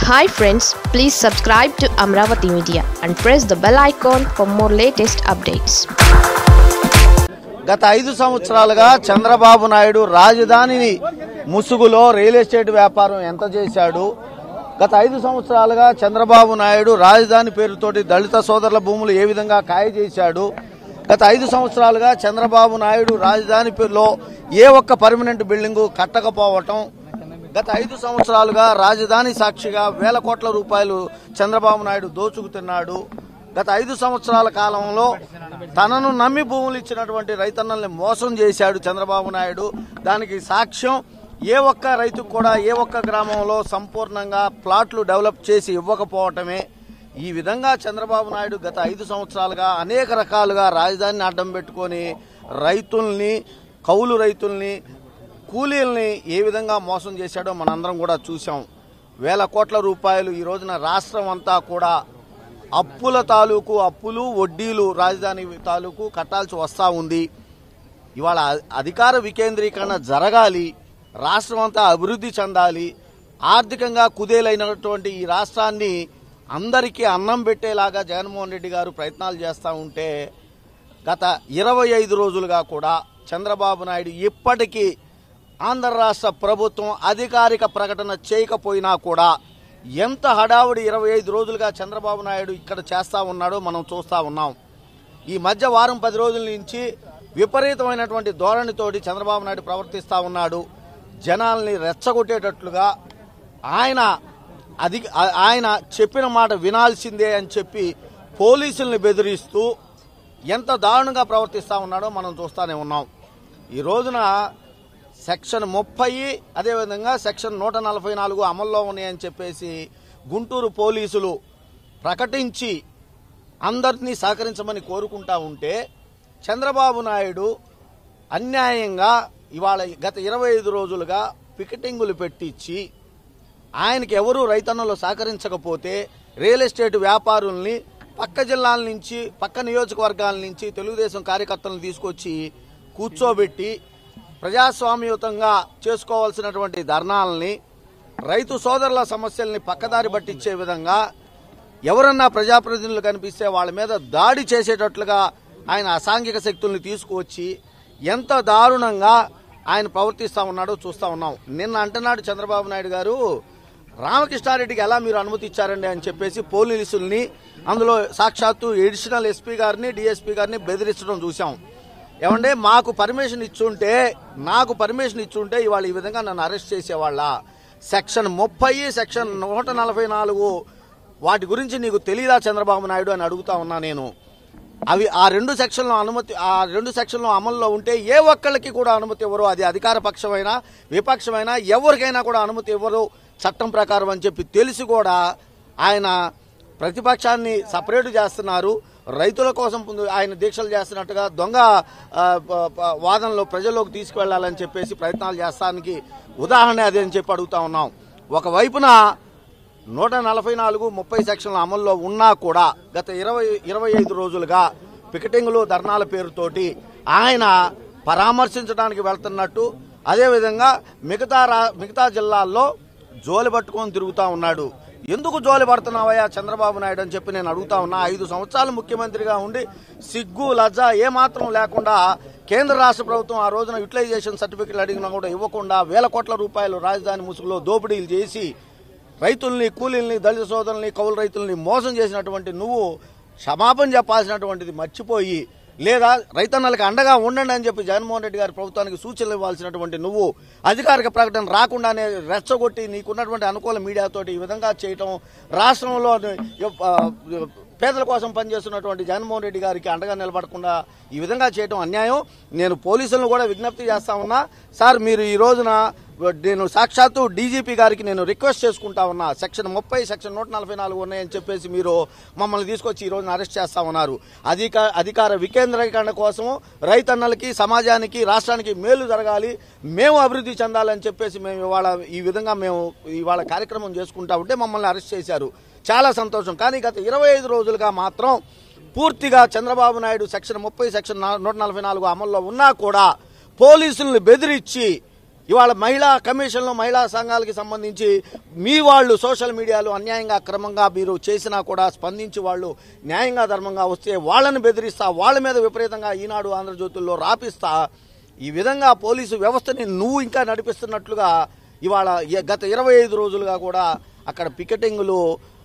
hi friends please subscribe to Amaravati media and press the bell icon for more latest updates గత ఐదు సంవత్సరాలుగా చంద్రబాబు నాయుడు రాజధానిని ముసుగులో రియల్ ఎస్టేట్ వ్యాపారం ఎంత చేశాడు గత ఐదు సంవత్సరాలుగా చంద్రబాబు నాయుడు రాజధాని పేరుతోటి దళిత సోదరుల భూములు ఏ విధంగా ఖాయ చేశాడు గత ఐదు సంవత్సరాలుగా చంద్రబాబు నాయుడు రాజధాని పేరులో ఏ ఒక్క పర్మనెంట్ బిల్డింగు కట్టకపోవటం గత ఐదు సంవత్సరాలుగా రాజధాని సాక్షిగా వేల కోట్ల రూపాయలు చంద్రబాబు నాయుడు దోచుకుతున్నాడు గత ఐదు సంవత్సరాల కాలంలో తనను నమ్మి భూములు ఇచ్చినటువంటి రైతన్నల్ని మోసం చేశాడు చంద్రబాబు నాయుడు దానికి సాక్ష్యం ఏ ఒక్క రైతుకు కూడా ఏ ఒక్క గ్రామంలో సంపూర్ణంగా ప్లాట్లు డెవలప్ చేసి ఇవ్వకపోవటమే ఈ విధంగా చంద్రబాబు నాయుడు గత ఐదు సంవత్సరాలుగా అనేక రకాలుగా రాజధానిని అడ్డం పెట్టుకొని రైతుల్ని కౌలు రైతుల్ని కూలీల్ని ఏ విధంగా మోసం చేశాడో మనందరం కూడా చూసాం వేల కోట్ల రూపాయలు ఈ రోజున రాష్ట్రం అంతా కూడా అప్పుల తాలూకు అప్పులు వడ్డీలు రాజధాని తాలూకు కట్టాల్సి వస్తూ ఉంది ఇవాళ అధికార వికేంద్రీకరణ జరగాలి రాష్ట్రం అంతా అభివృద్ధి చెందాలి ఆర్థికంగా కుదేలైనటువంటి ఈ రాష్ట్రాన్ని అందరికీ అన్నం పెట్టేలాగా జగన్మోహన్ రెడ్డి గారు ప్రయత్నాలు చేస్తూ ఉంటే గత ఇరవై ఐదు రోజులుగా కూడా చంద్రబాబు నాయుడు ఇప్పటికీ ఆంధ్ర రాష్ట్ర ప్రభుత్వం అధికారిక ప్రకటన చేయకపోయినా కూడా ఎంత హడావుడి ఇరవై ఐదు రోజులుగా చంద్రబాబు నాయుడు ఇక్కడ చేస్తా ఉన్నాడో మనం చూస్తా ఉన్నాం ఈ మధ్య వారం పది రోజుల నుంచి విపరీతమైనటువంటి ధోరణితోటి చంద్రబాబు నాయుడు ప్రవర్తిస్తా ఉన్నాడు జనాల్ని రెచ్చగొట్టేటట్లుగా ఆయన అది ఆ- ఆయన చెప్పిన మాట వినాల్సిందే అని చెప్పి పోలీసుల్ని బెదిరిస్తూ ఎంత దారుణంగా ప్రవర్తిస్తా ఉన్నాడో మనం చూస్తానే ఉన్నాం ఈ రోజున సెక్షన్ ముప్పై అదేవిధంగా సెక్షన్ నూట నలభై నాలుగు అమల్లో ఉన్నాయని చెప్పేసి గుంటూరు పోలీసులు ప్రకటించి అందరినీ సహకరించమని కోరుకుంటా ఉంటే చంద్రబాబు నాయుడు అన్యాయంగా ఇవాళ గత ఇరవై ఐదు రోజులుగా పికెటింగులు పెట్టించి ఆయనకి ఎవరు రైతన్నలు సహకరించకపోతే రియల్ ఎస్టేట్ వ్యాపారుల్ని పక్క జిల్లాల నుంచి పక్క నియోజకవర్గాల నుంచి తెలుగుదేశం కార్యకర్తలను తీసుకొచ్చి కూర్చోబెట్టి ప్రజాస్వామ్యయుతంగా చేసుకోవాల్సినటువంటి ధర్నాలని రైతు సోదరుల సమస్యల్ని పక్కదారి పట్టించే విధంగా ఎవరన్నా ప్రజాప్రతినిధులు కనిపిస్తే వాళ్ళ మీద దాడి చేసేటట్లుగా ఆయన అసాంఘిక శక్తుల్ని తీసుకువచ్చి ఎంత దారుణంగా ఆయన ప్రవర్తిస్తా ఉన్నాడో చూస్తా ఉన్నాం నిన్న అంటున్నాడు చంద్రబాబు నాయుడు గారు రామకృష్ణారెడ్డికి ఎలా మీరు అనుమతి ఇచ్చారండి అని చెప్పేసి పోలీసుల్ని అందులో సాక్షాత్తు ఎడిషనల్ ఎస్పీ గారిని డిఎస్పీ గారిని బెదిరించడం చూసాం ఏమంటే మాకు పర్మిషన్ ఇచ్చుంటే నాకు పర్మిషన్ ఇచ్చుంటే ఇవాళ ఈ విధంగా నన్ను అరెస్ట్ చేసేవాళ్ళ సెక్షన్ ముప్పై సెక్షన్ నూట నలభై నాలుగు వాటి గురించి నీకు తెలియదా చంద్రబాబు నాయుడు అని అడుగుతా ఉన్నా నేను అవి ఆ రెండు సెక్షన్లో అనుమతి ఆ రెండు సెక్షన్లో అమల్లో ఉంటే ఏ ఒక్కళ్ళకి కూడా అనుమతి ఇవ్వరు అది అధికార పక్షమైనా విపక్షమైనా ఎవరికైనా కూడా అనుమతి ఇవ్వరు చట్టం ప్రకారం అని చెప్పి తెలిసి కూడా ఆయన ప్రతిపక్షాన్ని సపరేట్ చేస్తున్నారు రైతుల కోసం ముందు ఆయన దీక్షలు చేస్తున్నట్టుగా దొంగ ఆ, ప- ప- వాదనలో ప్రజల్లోకి తీసుకువెళ్లాలని చెప్పేసి ప్రయత్నాలు చేస్తానికి ఉదాహరణ అదే అని చెప్పి అడుగుతా ఉన్నాం ఒకవైపున నూట నలభై నాలుగు ముప్పై సెక్షన్ల అమల్లో ఉన్నా కూడా గత ఇరవై ఇరవై ఐదు రోజులుగా పికెటింగ్లు ధర్నాల పేరుతోటి ఆయన పరామర్శించడానికి వెళ్తున్నట్టు అదేవిధంగా మిగతా రా మిగతా జిల్లాల్లో జోలి పట్టుకొని తిరుగుతా ఉన్నాడు ఎందుకు జోలి పడుతున్నావయ్యా చంద్రబాబు నాయుడు అని చెప్పి నేను అడుగుతా ఉన్నా ఐదు సంవత్సరాలు ముఖ్యమంత్రిగా ఉండి సిగ్గు లజ్జ ఏమాత్రం లేకుండా కేంద్ర రాష్ట్ర ప్రభుత్వం ఆ రోజున యూటిలైజేషన్ సర్టిఫికెట్లు అడిగినా కూడా ఇవ్వకుండా వేల కోట్ల రూపాయలు రాజధాని ముసుగులో దోపిడీలు చేసి రైతుల్ని కూలీల్ని దళిత సోదరుల్ని కౌలు రైతుల్ని మోసం చేసినటువంటి నువ్వు క్షమాపణ చెప్పాల్సినటువంటిది మర్చిపోయి లేదా రైతన్నలకు అండగా ఉండండి అని చెప్పి జగన్మోహన్ రెడ్డి గారి ప్రభుత్వానికి సూచనలు ఇవ్వాల్సినటువంటి నువ్వు అధికారిక ప్రకటన రాకుండానే రెచ్చగొట్టి నీకున్నటువంటి అనుకూల మీడియాతోటి ఈ విధంగా చేయటం రాష్ట్రంలో ఆ, పేదల కోసం పనిచేస్తున్నటువంటి జగన్మోహన్ రెడ్డి గారికి అండగా నిలబడకుండా ఈ విధంగా చేయటం అన్యాయం నేను పోలీసులను కూడా విజ్ఞప్తి చేస్తా ఉన్నా సార్ మీరు ఈ రోజున నేను సాక్షాత్తు డీజీపీ గారికి నేను రిక్వెస్ట్ చేసుకుంటా ఉన్నా సెక్షన్ ముప్పై సెక్షన్ నూట నలభై నాలుగు ఉన్నాయని చెప్పేసి మీరు మమ్మల్ని తీసుకొచ్చి ఈ రోజున అరెస్ట్ చేస్తా ఉన్నారు అధిక అధికార వికేంద్రీకరణ కోసం రైతన్నలకి సమాజానికి రాష్ట్రానికి మేలు జరగాలి మేము అభివృద్ధి చెందాలని చెప్పేసి మేము ఇవాళ ఈ విధంగా మేము ఇవాళ కార్యక్రమం చేసుకుంటా ఉంటే మమ్మల్ని అరెస్ట్ చేశారు చాలా సంతోషం కానీ గత ఇరవై ఐదు రోజులుగా మాత్రం పూర్తిగా చంద్రబాబు నాయుడు సెక్షన్ ముప్పై సెక్షన్ నా- నూట నలభై నాలుగు అమల్లో ఉన్నా కూడా పోలీసుల్ని బెదిరించి ఇవాళ మహిళా కమిషన్లు మహిళా సంఘాలకి సంబంధించి మీ వాళ్ళు సోషల్ మీడియాలో అన్యాయంగా క్రమంగా మీరు చేసినా కూడా స్పందించి వాళ్ళు న్యాయంగా ధర్మంగా వస్తే వాళ్ళని బెదిరిస్తా వాళ్ళ మీద విపరీతంగా ఈనాడు ఆంధ్రజ్యోతుల్లో రాపిస్తా ఈ విధంగా పోలీసు వ్యవస్థని నువ్వు ఇంకా నడిపిస్తున్నట్లుగా ఇవాళ ఎ- గత ఇరవై ఐదు రోజులుగా కూడా అక్కడ పికెటింగులు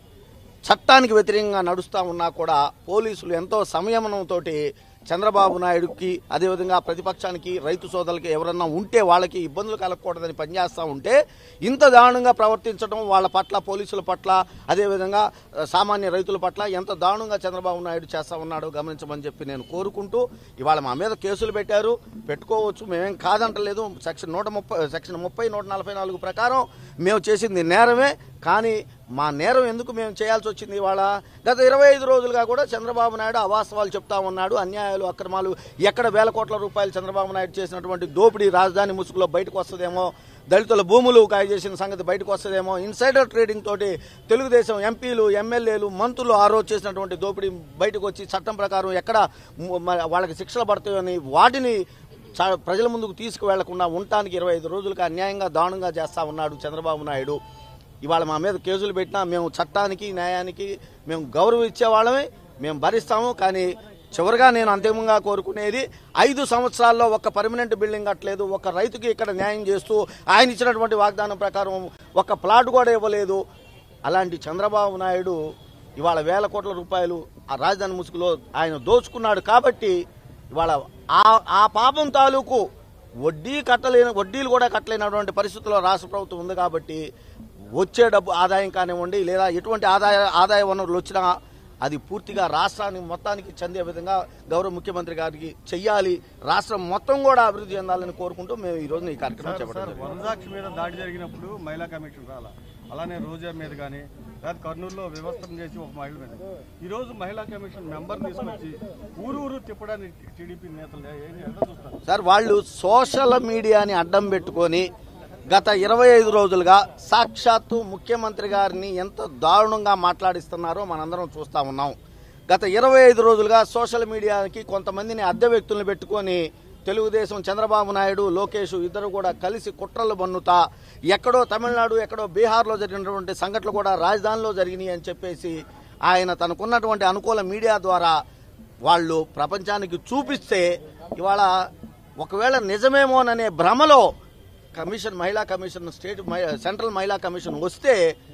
చట్టానికి వ్యతిరేకంగా నడుస్తూ ఉన్నా కూడా పోలీసులు ఎంతో సంయమనంతో చంద్రబాబు నాయుడుకి అదేవిధంగా ప్రతిపక్షానికి రైతు సోదరులకి ఎవరన్నా ఉంటే వాళ్ళకి ఇబ్బందులు కలగకూడదని పనిచేస్తూ ఉంటే ఇంత దారుణంగా ప్రవర్తించడం వాళ్ళ పట్ల పోలీసుల పట్ల అదేవిధంగా ఆ, సామాన్య రైతుల పట్ల ఎంత దారుణంగా చంద్రబాబు నాయుడు చేస్తా ఉన్నాడో గమనించమని చెప్పి నేను కోరుకుంటూ ఇవాళ మా మీద కేసులు పెట్టారు పెట్టుకోవచ్చు మేమేం కాదంటలేదు సెక్షన్ నూట ముప్పై సెక్షన్ ముప్పై నూట నలభై నాలుగు ప్రకారం మేము చేసింది నేరమే కానీ మా నేరం ఎందుకు మేము చేయాల్సి వచ్చింది ఇవాళ గత ఇరవై ఐదు రోజులుగా కూడా చంద్రబాబు నాయుడు అవాస్తవాలు చెప్తా ఉన్నాడు అన్యాయాలు అక్రమాలు ఎక్కడ వేల కోట్ల రూపాయలు చంద్రబాబు నాయుడు చేసినటువంటి దోపిడీ రాజధాని ముసుగులో బయటకు వస్తుందేమో దళితుల భూములు కాయ చేసిన సంగతి బయటకు వస్తుందేమో ఇన్సైడర్ ట్రేడింగ్ తోటి తెలుగుదేశం ఎంపీలు ఎమ్మెల్యేలు మంత్రులు ఆ రోజు చేసినటువంటి దోపిడీ బయటకు వచ్చి చట్టం ప్రకారం ఎక్కడ ము- మ- వాళ్ళకి శిక్షలు పడతాయని వాటిని చ- ప్రజల ముందుకు తీసుకువెళ్లకుండా ఉండటానికి ఇరవై ఐదు రోజులుగా అన్యాయంగా దారుణంగా చేస్తా ఉన్నాడు చంద్రబాబు నాయుడు ఇవాళ మా మీద కేసులు పెట్టినా మేము చట్టానికి న్యాయానికి మేము గౌరవం ఇచ్చేవాళ్ళమే మేము భరిస్తాము కానీ చివరిగా నేను అంతిమంగా కోరుకునేది ఐదు సంవత్సరాల్లో ఒక పర్మనెంట్ బిల్డింగ్ కట్టలేదు ఒక రైతుకి ఇక్కడ న్యాయం చేస్తూ ఆయన ఇచ్చినటువంటి వాగ్దానం ప్రకారం ఒక ప్లాట్ కూడా ఇవ్వలేదు అలాంటి చంద్రబాబు నాయుడు ఇవాళ వేల కోట్ల రూపాయలు ఆ రాజధాని ముసుగులో ఆయన దోచుకున్నాడు కాబట్టి ఇవాళ ఆ ఆ పాపం తాలూకు వడ్డీ కట్టలేని వడ్డీలు కూడా కట్టలేనటువంటి పరిస్థితుల్లో రాష్ట్ర ప్రభుత్వం ఉంది కాబట్టి వచ్చే డబ్బు ఆదాయం కానివ్వండి లేదా ఎటువంటి ఆదాయ ఆదాయ వనరులు వచ్చినా అది పూర్తిగా రాష్ట్రానికి మొత్తానికి చెందే విధంగా గౌరవ ముఖ్యమంత్రి గారికి చెయ్యాలి రాష్ట్రం మొత్తం కూడా అభివృద్ధి చెందాలని కోరుకుంటూ మేము ఈ రోజు ఈ కార్యక్రమం సార్ చేపట్టాం సార్ వనజాక్షి మీద దాడి జరిగినప్పుడు మహిళా కమిషన్ రాలా అలానే రోజా మీద కానీ లేదా కర్నూలులో వ్యవస్థను చేసి ఒక మహిళ మీద ఈ రోజు మహిళా కమిషన్ మెంబర్ తీసుకొచ్చి ఊరు ఊరు తిప్పడానికి టీడీపీ నేతలు ఏం ఎలా చూస్తారు సార్ వాళ్ళు సోషల్ మీడియాని అడ్డం పెట్టుకొని గత ఇరవై ఐదు రోజులుగా సాక్షాత్తు ముఖ్యమంత్రి గారిని ఎంత దారుణంగా మాట్లాడిస్తున్నారో మనందరం చూస్తా ఉన్నాం గత ఇరవై ఐదు రోజులుగా సోషల్ మీడియాకి కొంతమందిని అద్దె వ్యక్తులను పెట్టుకొని తెలుగుదేశం చంద్రబాబు నాయుడు లోకేష్ ఇద్దరు కూడా కలిసి కుట్రలు బన్నుతా ఎక్కడో తమిళనాడు ఎక్కడో బీహార్లో జరిగినటువంటి సంఘటనలు కూడా రాజధానిలో జరిగినాయి అని చెప్పేసి ఆయన తనకున్నటువంటి అనుకూల మీడియా ద్వారా వాళ్ళు ప్రపంచానికి చూపిస్తే ఇవాళ ఒకవేళ నిజమేమోననే భ్రమలో కమిషన్ మహిళా కమిషన్ స్టేట్ మహి- సెంట్రల్ మహిళా కమిషన్ వస్తే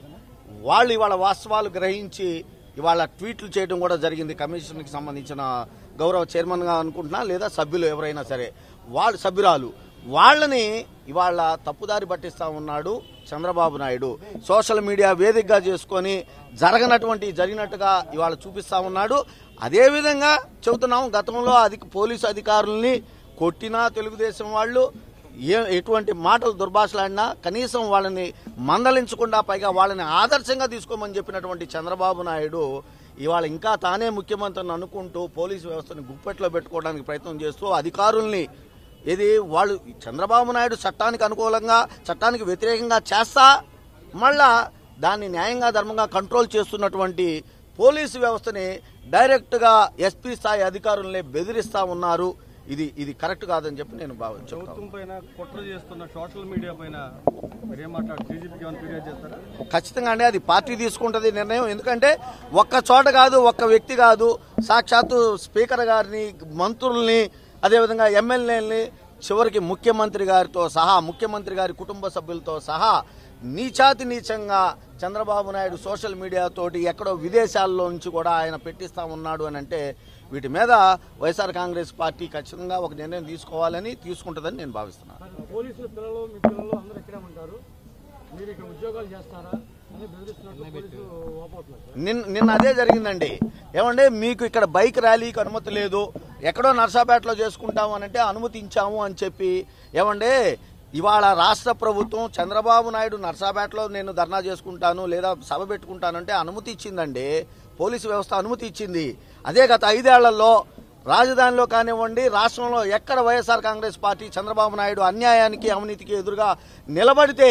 వాళ్ళు ఇవాళ వాస్తవాలు గ్రహించి ఇవాళ ట్వీట్లు చేయడం కూడా జరిగింది కమిషన్కి సంబంధించిన గౌరవ చైర్మన్గా అనుకుంటున్నా లేదా సభ్యులు ఎవరైనా సరే వాళ్ళు సభ్యురాలు వాళ్ళని ఇవాళ తప్పుదారి పట్టిస్తా ఉన్నాడు చంద్రబాబు నాయుడు సోషల్ మీడియా వేదికగా చేసుకొని జరగనటువంటి జరిగినట్టుగా ఇవాళ చూపిస్తా ఉన్నాడు అదేవిధంగా చెబుతున్నాం గతంలో అధిక పోలీసు అధికారుల్ని కొట్టినా తెలుగుదేశం వాళ్ళు ఏ ఎటువంటి మాటలు దుర్భాషలాడినా కనీసం వాళ్ళని మందలించకుండా పైగా వాళ్ళని ఆదర్శంగా తీసుకోమని చెప్పినటువంటి చంద్రబాబు నాయుడు ఇవాళ ఇంకా తానే ముఖ్యమంత్రిని అనుకుంటూ పోలీసు వ్యవస్థని గుప్పెట్లో పెట్టుకోవడానికి ప్రయత్నం చేస్తూ అధికారుల్ని ఇది వాళ్ళు చంద్రబాబు నాయుడు చట్టానికి అనుకూలంగా చట్టానికి వ్యతిరేకంగా చేస్తా మళ్ళా దాన్ని న్యాయంగా ధర్మంగా కంట్రోల్ చేస్తున్నటువంటి పోలీసు వ్యవస్థని డైరెక్ట్గా ఎస్పీ స్థాయి అధికారుల్ని బెదిరిస్తా ఉన్నారు ఇది ఇది కరెక్ట్ కాదని చెప్పి నేను భావ చెప్తాను ప్రభుత్వం పైన కుట్ర చేస్తున్న సోషల్ మీడియా పైన మీరు ఏం మాట్లాడు డీజీపీకి ఏమైనా ఫిర్యాదు చేస్తారా ఖచ్చితంగా అండి అది పార్టీ తీసుకుంటుంది నిర్ణయం ఎందుకంటే ఒక్క చోట కాదు ఒక్క వ్యక్తి కాదు సాక్షాత్తు స్పీకర్ గారిని మంత్రుల్ని అదేవిధంగా ఎమ్మెల్యేలని చివరికి ముఖ్యమంత్రి గారితో సహా ముఖ్యమంత్రి గారి కుటుంబ సభ్యులతో సహా నీచాతి నీచంగా చంద్రబాబు నాయుడు సోషల్ మీడియా తోటి ఎక్కడో విదేశాల్లో నుంచి కూడా ఆయన పెట్టిస్తా ఉన్నాడు అని అంటే వీటి మీద వైఎస్ఆర్ కాంగ్రెస్ పార్టీ ఖచ్చితంగా ఒక నిర్ణయం తీసుకోవాలని తీసుకుంటుందని నేను భావిస్తున్నాను పోలీసుల పిల్లలు మీ పిల్లలు అందరూ ఇక్కడే ఉంటారు మీరు ఇక్కడ ఉద్యోగాలు చేస్తారా అని బెదిరిస్తున్నట్టు పోలీసులు ఓపోతున్నారు నిన్న నిన్న అదే జరిగిందండి ఏమంటే మీకు ఇక్కడ బైక్ ర్యాలీకి అనుమతి లేదు ఎక్కడో నర్సాపేటలో చేసుకుంటాము అని అంటే అనుమతించాము అని చెప్పి ఏమంటే ఇవాళ రాష్ట్ర ప్రభుత్వం చంద్రబాబు నాయుడు నర్సాపేటలో నేను ధర్నా చేసుకుంటాను లేదా సభ పెట్టుకుంటానంటే అనుమతి ఇచ్చిందండి పోలీసు వ్యవస్థ అనుమతి ఇచ్చింది అదే గత ఐదేళ్లలో రాజధానిలో కానివ్వండి రాష్ట్రంలో ఎక్కడ వైఎస్ఆర్ కాంగ్రెస్ పార్టీ చంద్రబాబు నాయుడు అన్యాయానికి అవినీతికి ఎదురుగా నిలబడితే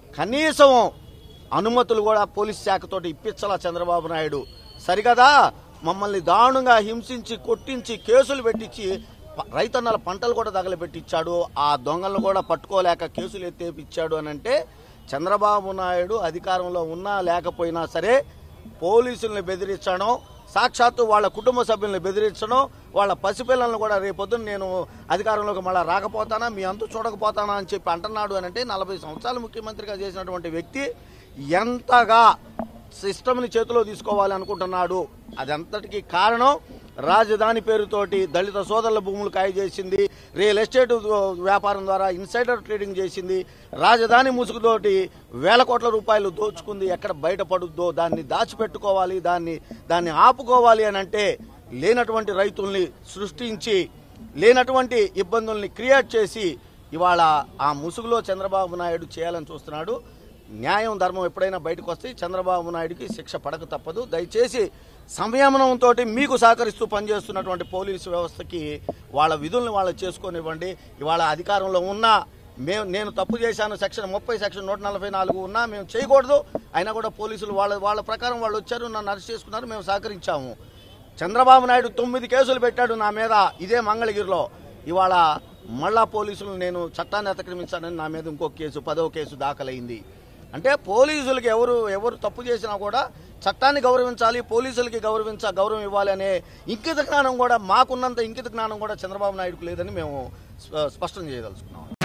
కనీసం అనుమతులు కూడా పోలీస్ శాఖతోటి ఇప్పించాల చంద్రబాబు నాయుడు సరిగదా మమ్మల్ని దారుణంగా హింసించి కొట్టించి కేసులు పెట్టించి ప- రైతన్నల పంటలు కూడా తగలబెట్టించాడు ఆ దొంగలను కూడా పట్టుకోలేక కేసులు ఎత్తేపిచ్చాడు అని అంటే చంద్రబాబు నాయుడు అధికారంలో ఉన్నా లేకపోయినా సరే పోలీసుల్ని బెదిరించడం సాక్షాత్తు వాళ్ళ కుటుంబ సభ్యుల్ని బెదిరించడం వాళ్ళ పసిపిల్లలను కూడా రేపొద్దున నేను అధికారంలోకి మళ్ళీ రాకపోతానా మీ అంతు చూడకపోతానా అని చెప్పి అంటున్నాడు అని అంటే నలభై సంవత్సరాలు ముఖ్యమంత్రిగా చేసినటువంటి వ్యక్తి ఎంతగా సిస్టమ్ని చేతిలో తీసుకోవాలి అనుకుంటున్నాడు అదంతటికి కారణం రాజధాని పేరుతోటి దళిత సోదరుల భూములు కాయ చేసింది రియల్ ఎస్టేట్ వ్యాపారం ద్వారా ఇన్సైడర్ ట్రేడింగ్ చేసింది రాజధాని ముసుగుతోటి వేల కోట్ల రూపాయలు దోచుకుంది ఎక్కడ బయటపడుద్దో దాన్ని దాచిపెట్టుకోవాలి దాన్ని దాన్ని ఆపుకోవాలి అని అంటే లేనటువంటి రైతుల్ని సృష్టించి లేనటువంటి ఇబ్బందుల్ని క్రియేట్ చేసి ఇవాళ ఆ ముసుగులో చంద్రబాబు నాయుడు చేయాలని చూస్తున్నాడు న్యాయం ధర్మం ఎప్పుడైనా బయటకు వస్తే చంద్రబాబు నాయుడికి శిక్ష పడక తప్పదు దయచేసి సంయమనంతో మీకు సహకరిస్తూ పనిచేస్తున్నటువంటి పోలీసు వ్యవస్థకి వాళ్ళ విధుల్ని వాళ్ళు చేసుకొనివ్వండి ఇవాళ అధికారంలో ఉన్నా మేము నేను తప్పు చేశాను సెక్షన్ ముప్పై సెక్షన్ నూట నలభై నాలుగు ఉన్నా మేము చేయకూడదు అయినా కూడా పోలీసులు వాళ్ళ వాళ్ళ ప్రకారం వాళ్ళు వచ్చారు నన్ను అరెస్ట్ చేసుకున్నారు మేము సహకరించాము చంద్రబాబు నాయుడు తొమ్మిది కేసులు పెట్టాడు నా మీద ఇదే మంగళగిరిలో ఇవాళ మళ్ళా పోలీసులు నేను చట్టాన్ని అతిక్రమించానని నా మీద ఇంకో కేసు పదవ కేసు దాఖలైంది అంటే పోలీసులకి ఎవరు ఎవరు తప్పు చేసినా కూడా చట్టాన్ని గౌరవించాలి పోలీసులకి గౌరవించ గౌరవం ఇవ్వాలి అనే ఇంకిత జ్ఞానం కూడా మాకున్నంత ఇంకిత జ్ఞానం కూడా చంద్రబాబు నాయుడుకు లేదని మేము స్ప- స్పష్టం చేయదలుచుకున్నాం